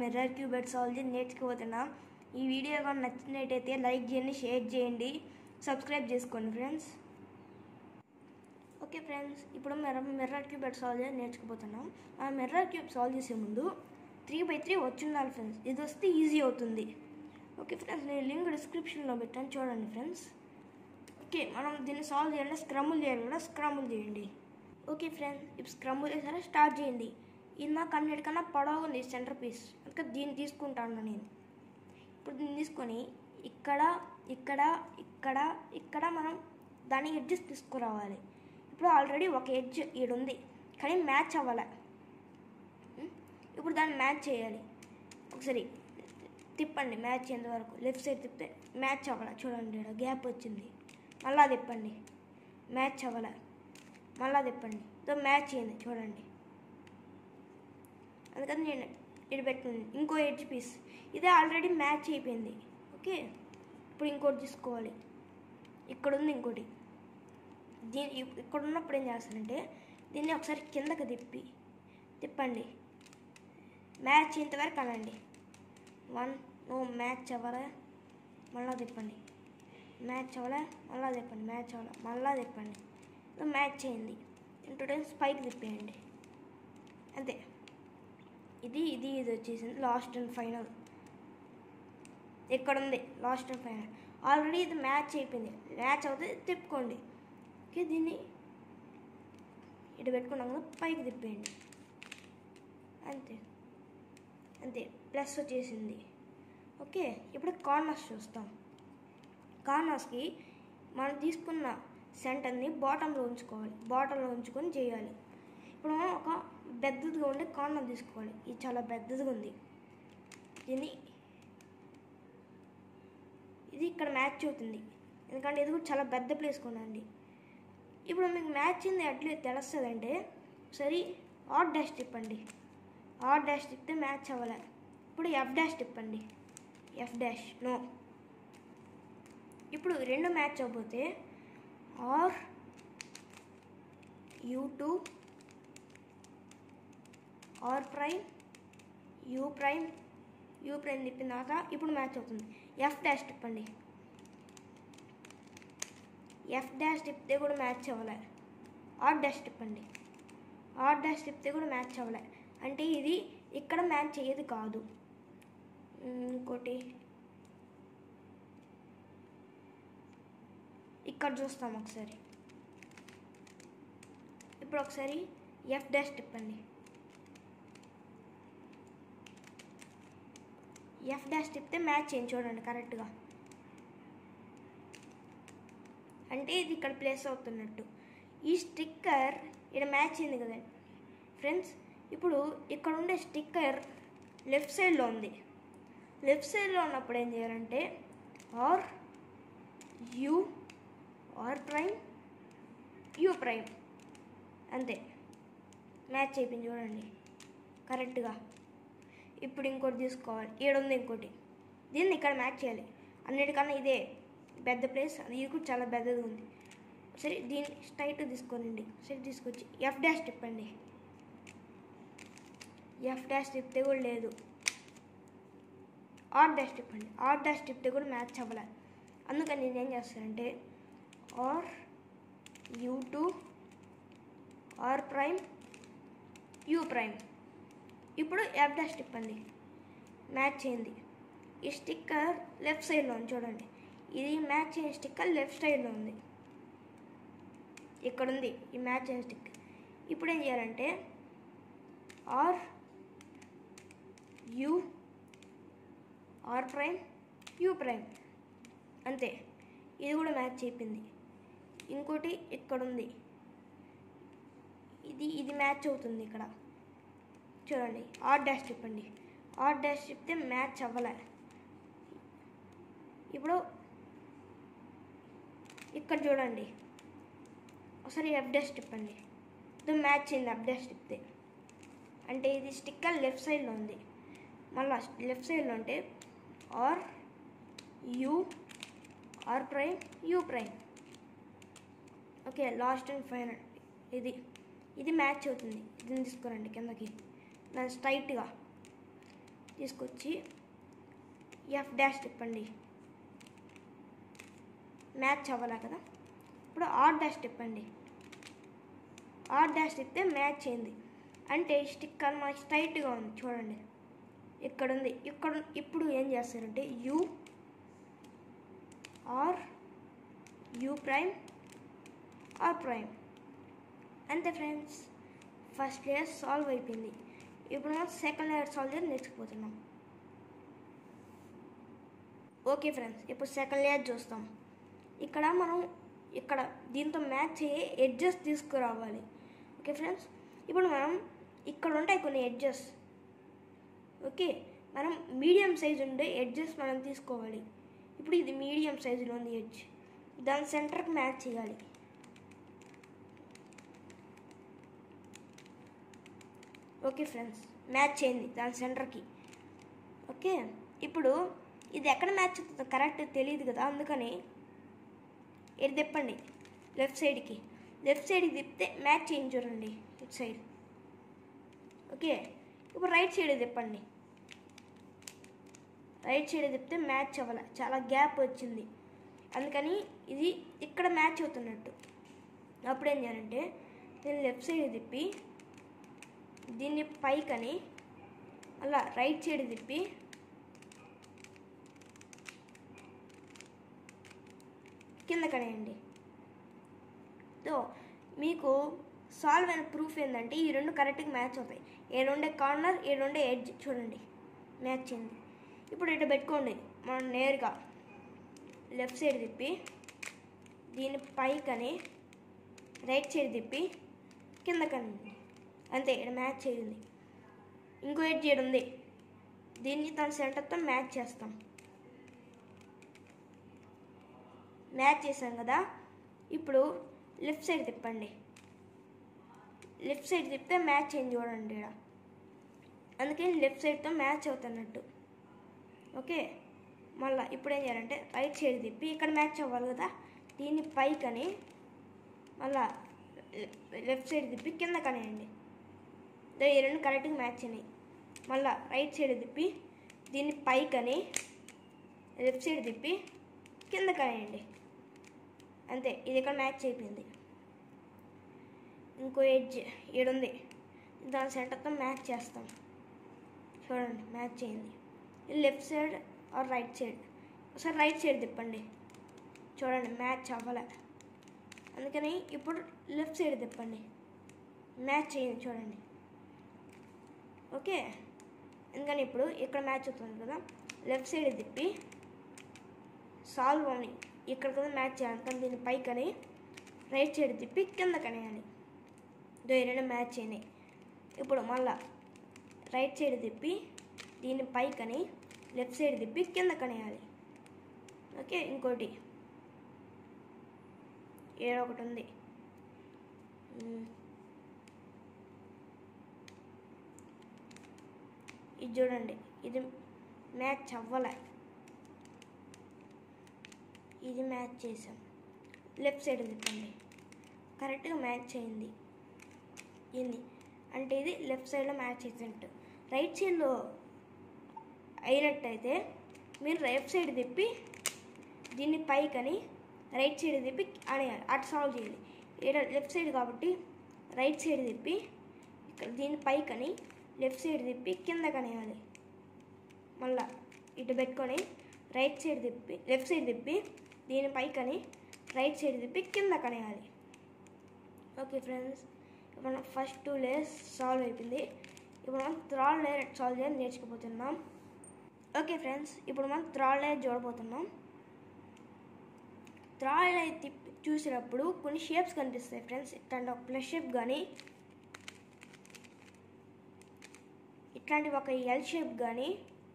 Mirror క్యూబెట్ solve నేర్చుకోబోతున్నాం ఈ video కానీ నచ్చినట్టయితే లైక్ చేయండి షేర్ చేయండి సబ్స్క్రైబ్ చేసుకోండి ఫ్రెండ్స్ ఓకే ఫ్రెండ్స్ ఇప్పుడు మిర్రర్ మిర్రర్ క్యూబెట్ సాల్వ్ చేసి నేర్చుకోబోతున్నాం ఆ మిర్రర్ క్యూబ్ సాల్వ్ చేసే ముందు త్రీ బై త్రీ వచ్చి ఉండాలి ఫ్రెండ్స్ ఇది వస్తే ఈజీ అవుతుంది ఓకే ఫ్రెండ్స్ నేను లింక్ డిస్క్రిప్షన్లో పెట్టాను చూడండి ఫ్రెండ్స్ ఓకే మనం దీన్ని సాల్వ్ చేయాలంటే స్క్రమ్బుల్ చేయాలి కూడా స్క్రమ్బుల్ చేయండి ఓకే ఫ్రెండ్స్ ఇప్పుడు స్క్రమ్బుల్ చేసారా స్టార్ట్ చేయండి ఇది నాకు అన్నిటికన్నా పొడవు ఉంది సెంటర్ పీస్ అందుకే దీన్ని తీసుకుంటాను నేను ఇప్పుడు దీన్ని తీసుకొని ఇక్కడ ఇక్కడ ఇక్కడ ఇక్కడ మనం దాని ఎడ్జెస్ తీసుకురావాలి ఇప్పుడు ఆల్రెడీ ఒక ఎడ్జ్ ఈడుంది కానీ మ్యాచ్ అవ్వాలి ఉం? ఇప్పుడు దాన్ని మ్యాచ్ చేయాలి ఒకసారి తిప్పండి మ్యాచ్ అయ్యేంత వరకు లెఫ్ట్ సైడ్ తిప్పితే మ్యాచ్ అవ్వాలి చూడండి ఇక్కడ గ్యాప్ వచ్చింది మళ్ళా తిప్పండి మ్యాచ్ అవ్వాలి మళ్ళా తిప్పండి తో మ్యాచ్ అయింది చూడండి అందుకని నేను ఇది పెట్టుకుని ఇంకో ఎడ్జ్ పీస్ ఇదే ఆల్రెడీ మ్యాచ్ అయిపోయింది ఓకే ఇప్పుడు ఇంకోటి తీసుకోవాలి ఇక్కడ ఉంది ఇంకోటి దీని ఇప్- ఇక్కడ ఉన్నప్పుడు ఏం చేస్తానంటే దీన్ని ఒకసారి కిందకి తిప్పి తిప్పండి మ్యాచ్ ఇంతవరకు అనండి వన్ నువ్వు మ్యాచ్ అవ్వరా మళ్ళా తిప్పండి మ్యాచ్ అవ్వలే మళ్ళా తిప్పండి మ్యాచ్ అవ్వలే మళ్ళా తిప్పండి ఇప్పుడు మ్యాచ్ అయింది టూ టైమ్స్ పైకి తిప్పేయండి అంతే ఇది ఇది ఇది వచ్చేసింది లాస్ట్ అండ్ ఫైనల్ ఇక్కడ ఉంది లాస్ట్ అండ్ ఫైనల్ ఆల్రెడీ ఇది మ్యాచ్ అయిపోయింది మ్యాచ్ అవుతే తిప్పుకోండి ఓకే దీన్ని ఇటు పెట్టుకున్నాం కదా పైకి తిప్పేయండి అంతే అంతే ప్లస్ వచ్చేసింది ఓకే ఇప్పుడు కార్నర్స్ చూస్తాం కార్నర్స్కి మనం తీసుకున్న సెంటర్ని బాటంలో ఉంచుకోవాలి బాటంలో ఉంచుకొని చేయాలి ఇప్పుడు మనం ఒక పెద్దదిగా ఉండే కార్నర్ తీసుకోవాలి ఇది చాలా పెద్దదిగా ఉంది దీన్ని ఇది ఇక్కడ మ్యాచ్ అవుతుంది ఎందుకంటే ఇది కూడా చాలా పెద్ద ప్లేస్ కొనండి ఇప్పుడు మీకు మ్యాచ్ అయింది ఎట్లా తెలుస్తుందంటే సరే ఆర్ డాష్ తిప్పండి ఆర్ డాష్ తిప్పితే మ్యాచ్ అవ్వలే ఇప్పుడు ఎఫ్ డాష్ తిప్పండి ఎఫ్ డాష్ నో ఇప్పుడు రెండు మ్యాచ్ అవ్వకపోతే R U two R prime U prime U prime తిప్పిన తర్వాత ఇప్పుడు మ్యాచ్ అవుతుంది ఎఫ్ డాష్ తిప్పండి ఎఫ్ డాష్ తిప్పితే కూడా మ్యాచ్ అవ్వలే ఆర్ డాష్ తిప్పండి ఆర్ డాష్ తిప్పితే కూడా మ్యాచ్ అవ్వలే అంటే ఇది ఇక్కడ మ్యాచ్ అయ్యేది కాదు ఉమ్, ఇంకోటి ఇక్కడ చూస్తాం ఒకసారి ఇప్పుడు ఒకసారి ఎఫ్ డాష్ తిప్పండి ఎఫ్ డాష్ తిప్పితే మ్యాచ్ చేయండి చూడండి కరెక్ట్గా అంటే ఇది ఇక్కడ ప్లేస్ అవుతున్నట్టు ఈ స్టిక్కర్ ఇక్కడ మ్యాచ్ అయింది కదండి ఫ్రెండ్స్ ఇప్పుడు ఇక్కడ ఉండే స్టిక్కర్ లెఫ్ట్ సైడ్లో ఉంది లెఫ్ట్ సైడ్లో ఉన్నప్పుడు ఏం చేయాలంటే R U R prime U prime అంతే మ్యాచ్ అయిపోయింది చూడండి కరెక్ట్గా ఇప్పుడు ఇంకోటి తీసుకోవాలి ఏడుంది ఇంకోటి దీన్ని ఇక్కడ మ్యాచ్ చేయాలి అన్నిటికన్నా ఇదే పెద్ద ప్లేస్ ఇది కూడా చాలా పెద్దది ఉంది సరే దీన్ని స్ట్రైట్ తీసుకోనండి సరే తీసుకొచ్చి ఎఫ్ డాష్ తిప్పండి ఎఫ్ డాష్ తిప్పితే కూడా లేదు ఆర్ డాష్ తిప్పండి ఆర్ డాష్ తిప్పితే కూడా మ్యాచ్ అవ్వలే అందుకని నేను ఏం చేస్తానంటే R U two R prime U prime ఇప్పుడు ఎఫ్ డాష్ తిప్పండి మ్యాచ్ అయింది ఈ స్టిక్కర్ లెఫ్ట్ సైడ్లో ఉంది చూడండి ఇది మ్యాచ్ అయిన స్టిక్కర్ లెఫ్ట్ సైడ్లో ఉంది ఇక్కడ ఉంది ఈ మ్యాచ్ అయిన స్టిక్ ఇప్పుడు ఏం చేయాలంటే R U R prime U prime అంతే ఇది కూడా మ్యాచ్ అయిపోయింది ఇంకోటి ఇక్కడ ఉంది ఇది ఇది మ్యాచ్ అవుతుంది ఇక్కడ చూడండి ఆర్ డాష్ తిప్పండి ఆర్ డాష్ తిప్పితే మ్యాచ్ అవ్వలే ఇప్పుడు ఇక్కడ చూడండి ఒకసారి ఎఫ్ డాష్ తిప్పండి ఇది మ్యాచ్ అయింది ఎఫ్ డాష్ తిప్పితే అంటే ఇది స్టిక్కర్ లెఫ్ట్ సైడ్లో ఉంది మళ్ళీ లెఫ్ట్ సైడ్లో అంటే R U R prime U prime okay last and final ఇది ఇది మ్యాచ్ అవుతుంది దీన్ని తీసుకురండి కిందకి దాన్ని స్ట్రైట్గా తీసుకొచ్చి ఎఫ్ డాష్ తిప్పండి మ్యాచ్ అవ్వాలా కదా ఇప్పుడు ఆర్ డాష్ తిప్పండి ఆర్ డాష్ తిప్పితే మ్యాచ్ అయింది అంటే స్టిక్ అని మనకి స్ట్రైట్గా ఉంది చూడండి ఇక్కడ ఉంది ఇక్కడ ఇప్పుడు ఏం చేస్తారంటే U R U prime R prime అంతే ఫ్రెండ్స్ ఫస్ట్ లేయర్ సాల్వ్ అయిపోయింది ఇప్పుడు మనం సెకండ్ లేయర్ సాల్వ్ చేసి నేర్చుకుపోతున్నాం ఓకే ఫ్రెండ్స్ ఇప్పుడు సెకండ్ లేయర్ చూస్తాం ఇక్కడ మనం ఇక్కడ దీంతో మ్యాచ్ అయ్యే ఎడ్జెస్ తీసుకురావాలి ఓకే ఫ్రెండ్స్ ఇప్పుడు మనం ఇక్కడ ఉంటాయి కొన్ని ఎడ్జెస్ ఓకే మనం మీడియం సైజ్ ఉండే ఎడ్జెస్ మనం తీసుకోవాలి ఇప్పుడు ఇది మీడియం సైజులో ఉంది ఎడ్జ్ దాని సెంటర్కి మ్యాచ్ చేయాలి ఓకే ఫ్రెండ్స్ మ్యాచ్ అయింది దాని సెంటర్కి ఓకే ఇప్పుడు ఇది ఎక్కడ మ్యాచ్ అవుతుందో కరెక్ట్ తెలియదు కదా అందుకని ఇది తిప్పండి లెఫ్ట్ సైడ్కి లెఫ్ట్ సైడ్కి తిప్పితే మ్యాచ్ చేయండి చూడండి ఇటు సైడ్ ఓకే ఇప్పుడు రైట్ సైడ్ తిప్పండి రైట్ సైడ్ తిప్పితే మ్యాచ్ అవ్వాలి చాలా గ్యాప్ వచ్చింది అందుకని ఇది ఇక్కడ మ్యాచ్ అవుతున్నట్టు అప్పుడు ఏం చేయాలంటే నేను లెఫ్ట్ సైడ్ తిప్పి దీన్ని పైకని అలా రైట్ సైడ్ తిప్పి కింద కనేయండి సో మీకు సాల్వ్ అయిన ప్రూఫ్ ఏంటంటే ఈ రెండు కరెక్ట్గా మ్యాచ్ అవుతాయి ఏ రెండే కార్నర్ ఏ రెండే ఎడ్జ్ చూడండి మ్యాచ్ అయింది ఇప్పుడు ఇటు పెట్టుకోండి మనం నేరుగా లెఫ్ట్ సైడ్ తిప్పి దీని పైకని రైట్ సైడ్ తిప్పి కింద కనండి అంతే ఇక్కడ మ్యాచ్ అయ్యింది ఇంకో ఎడ్జ్ ఇక్కడ ఉంది దీన్ని తన సెంటర్తో మ్యాచ్ చేస్తాం మ్యాచ్ చేసాం కదా ఇప్పుడు లెఫ్ట్ సైడ్ తిప్పండి లెఫ్ట్ సైడ్ తిప్పితే మ్యాచ్ అయింది చూడండి ఇక్కడ అందుకని లెఫ్ట్ సైడ్తో మ్యాచ్ అవుతున్నట్టు ఓకే మళ్ళీ ఇప్పుడు ఏం చేయాలంటే రైట్ సైడ్ తిప్పి ఇక్కడ మ్యాచ్ అవ్వాలి కదా దీన్ని పైకని మళ్ళా లెఫ్ట్ సైడ్ తిప్పి కింద కనేయండి ఇదో ఈ రెండు కరెక్ట్గా మ్యాచ్ అయినాయి మళ్ళా రైట్ సైడ్ తిప్పి దీన్ని పైకని లెఫ్ట్ సైడ్ తిప్పి కింద కనేయండి అంతే ఇది ఇక్కడ మ్యాచ్ అయిపోయింది ఇంకో ఎడ్జ్ ఈడుంది దాని సెంటర్తో మ్యాచ్ చేస్తాం చూడండి మ్యాచ్ అయింది ఇది left side or right side ఒకసారి రైట్ సైడ్ తిప్పండి చూడండి మ్యాచ్ అవ్వలే అందుకని ఇప్పుడు లెఫ్ట్ సైడ్ తిప్పండి మ్యాచ్ అయ్యింది చూడండి ఓకే ఎందుకని ఇప్పుడు ఇక్కడ మ్యాచ్ అవుతుంది కదా లెఫ్ట్ సైడ్ తిప్పి సాల్వ్ అని ఇక్కడ కదా మ్యాచ్ చేయాలి కానీ దీన్ని పైకని రైట్ సైడ్ తిప్పి కింద కనేయాలి ఇదో ఈ రెండు మ్యాచ్ అయినాయి ఇప్పుడు మళ్ళా రైట్ సైడ్ తిప్పి దీన్ని పైకని లెఫ్ట్ సైడ్ తిప్పి కింద కనేయాలి ఓకే ఇంకోటి ఏదో ఒకటి ఉంది మ్మ్. ఇది చూడండి ఇది మ్యాచ్ అవ్వలే ఇది మ్యాచ్ చేసాం లెఫ్ట్ సైడ్ తిప్పండి కరెక్ట్గా మ్యాచ్ అయింది ఏంది అంటే ఇది లెఫ్ట్ సైడ్లో మ్యాచ్ చేసినట్టు రైట్ సైడ్లో అయినట్టయితే మీరు లెఫ్ట్ సైడ్ తిప్పి దీన్ని పైకని రైట్ సైడ్ తిప్పి అనేయాలి అటు సాల్వ్ చేయాలి ఇక్కడ లెఫ్ట్ సైడ్ కాబట్టి రైట్ సైడ్ తిప్పి ఇక్కడ దీన్ని పైకని లెఫ్ట్ సైడ్ తిప్పి కింద కనేయాలి మళ్ళా ఇటు పెట్టుకొని రైట్ సైడ్ తిప్పి లెఫ్ట్ సైడ్ తిప్పి దీని పైకని రైట్ సైడ్ తిప్పి కింద కనేయాలి ఓకే ఫ్రెండ్స్ ఇప్పుడు మనం ఫస్ట్ టూ లేయర్స్ సాల్వ్ అయిపోయింది ఇప్పుడు మనం థర్డ్ లేయర్ సాల్వ్ చేయాలి నేర్చుకుపోతున్నాం ఓకే ఫ్రెండ్స్ ఇప్పుడు మనం థర్డ్ లేయర్ చూడబోతున్నాం థర్డ్ లేయర్ తిప్పి చూసినప్పుడు కొన్ని షేప్స్ కనిపిస్తాయి ఫ్రెండ్స్ ఇట్లాంటి ఒక ప్లస్ షేప్ కానీ ఇట్లాంటి ఒక ఎల్ షేప్ కానీ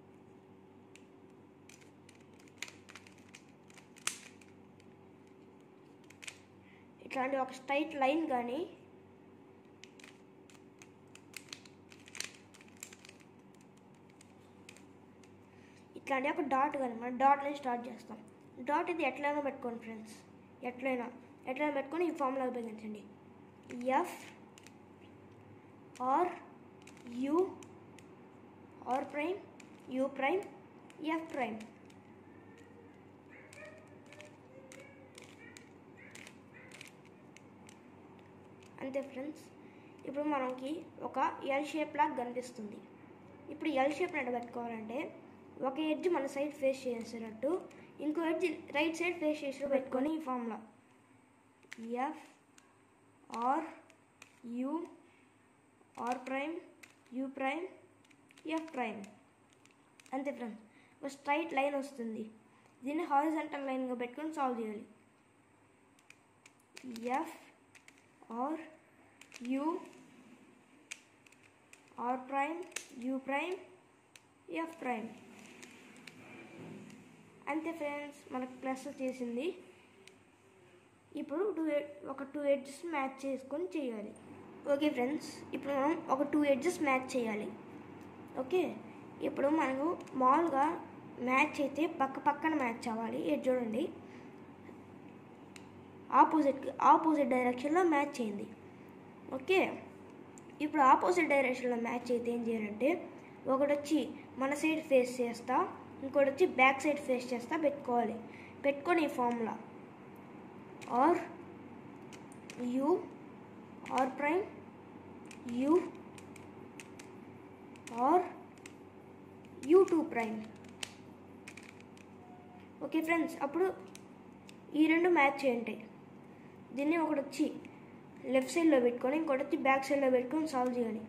ఇట్లాంటి ఒక స్ట్రైట్ లైన్ కానీ ఇట్లాంటి ఒక డాట్ కానీ మనం డాట్ లైన్ స్టార్ట్ చేస్తాం డాట్ ఇది ఎట్లయినా పెట్టుకోండి ఫ్రెండ్స్ ఎట్లయినా ఎట్లయినా పెట్టుకొని ఈ ఫార్ములా ఉపయోగించండి F R U R prime U prime F prime అంతే ఫ్రెండ్స్ ఇప్పుడు మనకి ఒక ఎల్ షేప్ లాగా కనిపిస్తుంది ఇప్పుడు ఎల్ షేప్ ఎక్కడ పెట్టుకోవాలంటే ఒక ఎడ్జ్ మన సైడ్ ఫేస్ చేసేటట్టు ఇంకో ఎడ్జ్ రైట్ సైడ్ ఫేస్ చేసి పెట్టుకొని ఈ ఫామ్లో F R U R prime U prime F prime అంతే ఫ్రెండ్స్ ఒక స్ట్రైట్ లైన్ వస్తుంది దీన్ని హారిజంటల్ లైన్గా పెట్టుకొని సాల్వ్ చేయాలి F R U R prime U prime F prime అంతే ఫ్రెండ్స్ మనకు ప్లస్ చేసింది ఇప్పుడు టూ ఒక టూ ఎడ్జెస్ మ్యాచ్ చేసుకొని చేయాలి ఓకే ఫ్రెండ్స్ ఇప్పుడు మనం ఒక టూ ఎడ్జెస్ మ్యాచ్ చేయాలి ఓకే ఇప్పుడు మనకు మామూలుగా మ్యాచ్ అయితే పక్క పక్కన మ్యాచ్ అవ్వాలి ఇది చూడండి ఆపోజిట్ ఆపోజిట్ డైరెక్షన్లో మ్యాచ్ చేయండి ఓకే ఇప్పుడు ఆపోజిట్ డైరెక్షన్లో మ్యాచ్ అయితే ఏం చేయాలంటే ఒకటి వచ్చి మన సైడ్ ఫేస్ చేస్తా ఇంకోటి వచ్చి బ్యాక్ సైడ్ ఫేస్ చేస్తా పెట్టుకోవాలి పెట్టుకొని ఈ formula R U R prime U R U two prime okay friends అప్పుడు ఈ రెండు మ్యాచ్ చేయండి దీన్ని ఒకటి వచ్చి లెఫ్ట్ సైడ్లో పెట్టుకొని ఇంకోటి వచ్చి బ్యాక్ సైడ్లో పెట్టుకొని సాల్వ్ చేయాలి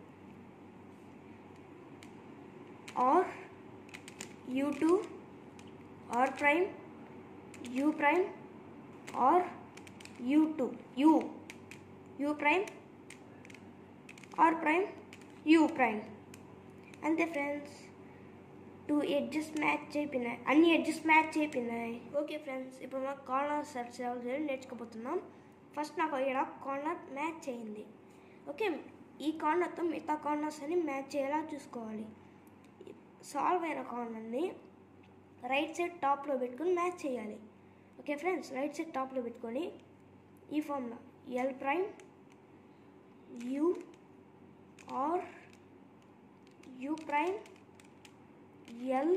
R U two R prime U prime R U two U U prime R prime U prime అంతే ఫ్రెండ్స్ టూ ఎడ్జెస్ మ్యాచ్ అయిపోయినాయి అన్ని ఎడ్జెస్ మ్యాచ్ అయిపోయినాయి ఓకే ఫ్రెండ్స్ ఇప్పుడు మనం కార్నర్ సెట్ సాల్వ్ చేయడం నేర్చుకోబోతున్నాం ఫస్ట్ నాకు ఇక్కడ కార్నర్ మ్యాచ్ అయింది ఓకే ఈ కార్నర్తో మిగతా కార్నర్స్ అని మ్యాచ్ చేయాలా చూసుకోవాలి సాల్వ్ అయిన కార్నర్ని రైట్ సైడ్ టాప్లో పెట్టుకొని మ్యాచ్ చేయాలి ఓకే ఫ్రెండ్స్ రైట్ సైడ్ టాప్లో పెట్టుకొని ఈ ఫామ్లో L prime U R U prime L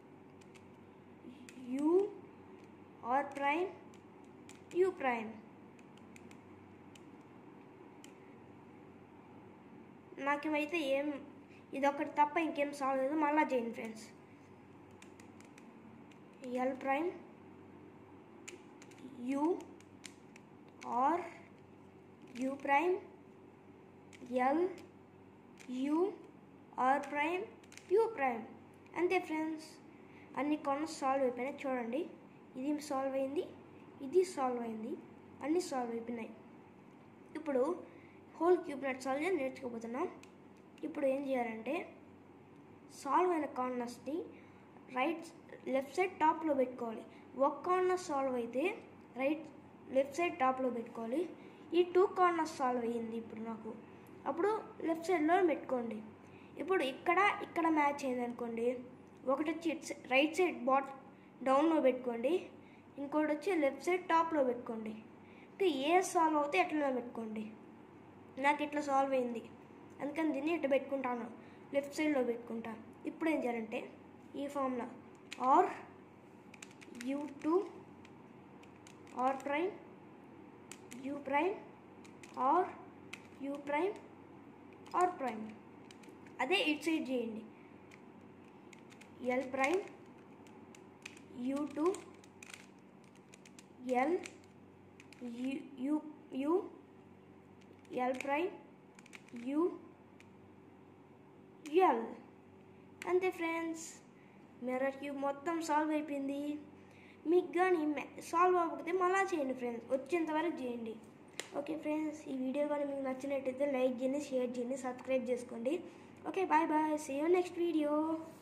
U R prime U prime నాకేమైతే ఏం ఇదొకటి తప్ప ఇంకేం సాల్వ్ లేదు మళ్ళా చేయండి friends L prime U R U prime L U R prime U prime అంతే ఫ్రెండ్స్ అన్ని కార్నర్స్ సాల్వ్ అయిపోయినాయి చూడండి ఇది సాల్వ్ అయింది ఇది సాల్వ్ అయింది అన్నీ సాల్వ్ అయిపోయినాయి ఇప్పుడు హోల్ క్యూబ్ నట్ సాల్వ్ చేసి నేర్చుకోబోతున్నాం ఇప్పుడు ఏం చేయాలంటే సాల్వ్ అయిన కార్నర్స్ని రైట్ లెఫ్ట్ సైడ్ టాప్లో పెట్టుకోవాలి ఒక కార్నర్ సాల్వ్ అయితే రైట్ లెఫ్ట్ సైడ్ టాప్లో పెట్టుకోవాలి ఈ టూ కార్నర్స్ సాల్వ్ అయ్యింది ఇప్పుడు నాకు అప్పుడు లెఫ్ట్ సైడ్లో పెట్టుకోండి ఇప్పుడు ఇక్కడ ఇక్కడ మ్యాచ్ అయింది అనుకోండి ఒకటి వచ్చి రైట్ సైడ్ బాట్ డౌన్లో పెట్టుకోండి ఇంకోటి వచ్చి లెఫ్ట్ సైడ్ టాప్లో పెట్టుకోండి ఇంకా ఏ సాల్వ్ అవుతే ఎట్లా పెట్టుకోండి నాకు ఇట్లా సాల్వ్ అయింది అందుకని దీన్ని ఇట్లా పెట్టుకుంటాను లెఫ్ట్ సైడ్లో పెట్టుకుంటా ఇప్పుడు ఏం చేయాలంటే ఈ ఫామ్లో R U two R prime U prime R U prime R prime అదే ఇట్ సైడ్ చేయండి L prime U two L U U L prime U L అంతే ఫ్రెండ్స్ మిర్రర్ క్యూబ్ మొత్తం సాల్వ్ అయిపోయింది మీకు కానీ సాల్వ్ అవ్వకపోతే మళ్ళా చేయండి ఫ్రెండ్స్ వచ్చేంత వరకు చేయండి ఓకే ఫ్రెండ్స్ ఈ వీడియో కానీ మీకు నచ్చినట్టయితే లైక్ చేయండి షేర్ చేయండి సబ్స్క్రైబ్ చేసుకోండి okay bye bye see you next video